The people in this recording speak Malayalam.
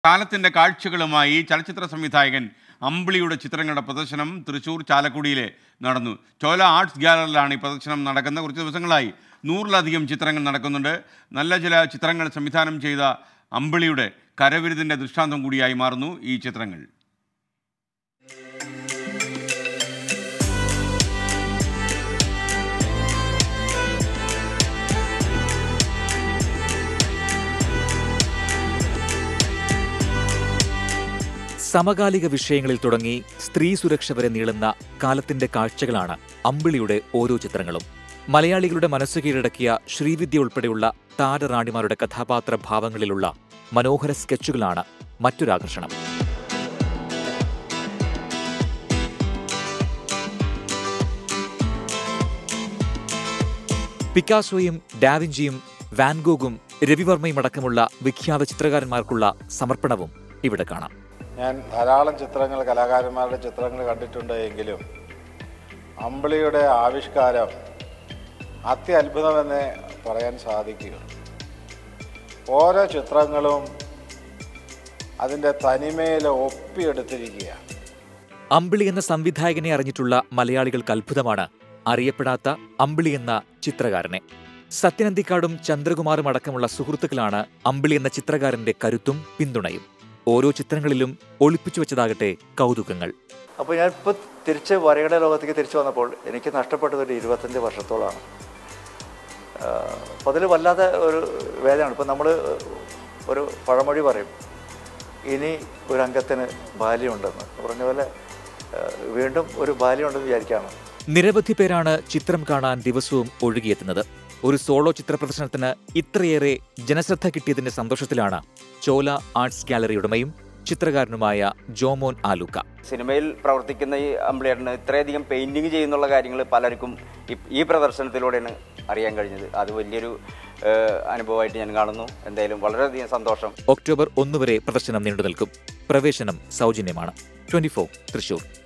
കാലത്തിന്റെ കാഴ്ചകളുമായി ചലച്ചിത്ര സംവിധായകൻ അമ്പിളിയുടെ ചിത്രങ്ങളുടെ പ്രദർശനം തൃശൂർ ചാലക്കുടിയിലെ നടന്നു ചോല ആർട്സ് ഗാലറിയിലാണ് ഈ പ്രദർശനം നടക്കുന്ന കുറച്ച് ദിവസങ്ങളായി നൂറിലധികം ചിത്രങ്ങൾ നടക്കുന്നുണ്ട് നല്ല ചില ചിത്രങ്ങൾ സംവിധാനം ചെയ്ത അമ്പിളിയുടെ കരവിരുതിൻ്റെ ദൃഷ്ടാന്തം കൂടിയായി മാറുന്നു ഈ ചിത്രങ്ങൾ സമകാലിക വിഷയങ്ങളിൽ തുടങ്ങി സ്ത്രീ സുരക്ഷ വരെ നീളുന്ന കാലത്തിന്റെ കാഴ്ചകളാണ് അമ്പിളിയുടെ ഓരോ ചിത്രങ്ങളും മലയാളികളുടെ മനസ്സ് കീഴടക്കിയ ശ്രീവിദ്യ ഉൾപ്പെടെയുള്ള താരറാണിമാരുടെ കഥാപാത്ര ഭാവങ്ങളിലുള്ള മനോഹര സ്കെച്ചുകളാണ് മറ്റൊരാകർഷണം പിക്കാസോയും ഡാവിഞ്ചിയും വാൻഗോഗും രവിവർമ്മയും അടക്കമുള്ള വിഖ്യാത ചിത്രകാരന്മാർക്കുള്ള സമർപ്പണവും ഇവിടെ കാണാം ഞാൻ ധാരാളം ചിത്രങ്ങൾ കലാകാരന്മാരുടെ ചിത്രങ്ങൾ കണ്ടിട്ടുണ്ട് എങ്കിലും അമ്പിളിയുടെ ആവിഷ്കാരം അത്യത്ഭുതമെന്നേ പറയാൻ സാധിക്കുക ഓരോ ചിത്രങ്ങളും അതിൻ്റെ തനിമയിൽ ഒപ്പിയെടുത്തിരിക്കുകയാണ് അമ്പിളി എന്ന സംവിധായകനെ അറിഞ്ഞിട്ടുള്ള മലയാളികൾക്ക് അത്ഭുതമാണ് അറിയപ്പെടാത്ത അമ്പിളി എന്ന ചിത്രകാരനെ സത്യനന്ദിക്കാടും ചന്ദ്രകുമാറും അടക്കമുള്ള സുഹൃത്തുക്കളാണ് അമ്പിളി എന്ന ചിത്രകാരന്റെ കരുത്തും പിന്തുണയും ഓരോ ചിത്രങ്ങളിലും ഒളിപ്പിച്ചു വെച്ചതാകട്ടെ കൗതുകങ്ങൾ അപ്പോൾ ഞാൻ ഇപ്പോൾ തിരിച്ച് വരയുടെ ലോകത്തേക്ക് തിരിച്ചു വന്നപ്പോൾ എനിക്ക് നഷ്ടപ്പെട്ടത് ഒരു ഇരുപത്തഞ്ച് വർഷത്തോളമാണ് അപ്പോൾ അതിൽ വല്ലാത്ത ഒരു വേദനയാണ് ഇപ്പം നമ്മൾ ഒരു പഴമൊഴി പറയും ഇനി ഒരു അംഗത്തിന് ബാല്യമുണ്ടെന്ന് പറഞ്ഞ പോലെ ആ, വീണ്ടും ഒരു ബാല്യമുണ്ടെന്ന് വിചാരിക്കുകയാണ് നിരവധി പേരാണ് ചിത്രം കാണാൻ ദിവസവും ഒഴുകിയെത്തുന്നത് ഒരു സോളോ ചിത്ര പ്രദർശനത്തിന് ഇത്രയേറെ ജനശ്രദ്ധ കിട്ടിയതിന്റെ സന്തോഷത്തിലാണ് ചോല ആർട്സ് ഗാലറി ഉടമയും ചിത്രകാരനുമായ ജോമോൻ ആലൂക്ക സിനിമയിൽ പ്രവർത്തിക്കുന്ന ഈ അമ്പിളിയേട്ടന് ഇത്രയധികം പെയിന്റിങ് ചെയ്യുന്നുള്ള കാര്യങ്ങൾ പലർക്കും ഈ- ഈ പ്രദർശനത്തിലൂടെയാണ് അറിയാൻ കഴിഞ്ഞത് അത് വലിയൊരു ഏഹ്, അനുഭവമായിട്ട് ഞാൻ കാണുന്നു എന്തായാലും വളരെയധികം സന്തോഷം ഒക്ടോബർ ഒന്ന് വരെ പ്രദർശനം നീണ്ടു നിൽക്കും പ്രവേശനം സൗജന്യമാണ് ട്വന്റി തൃശൂർ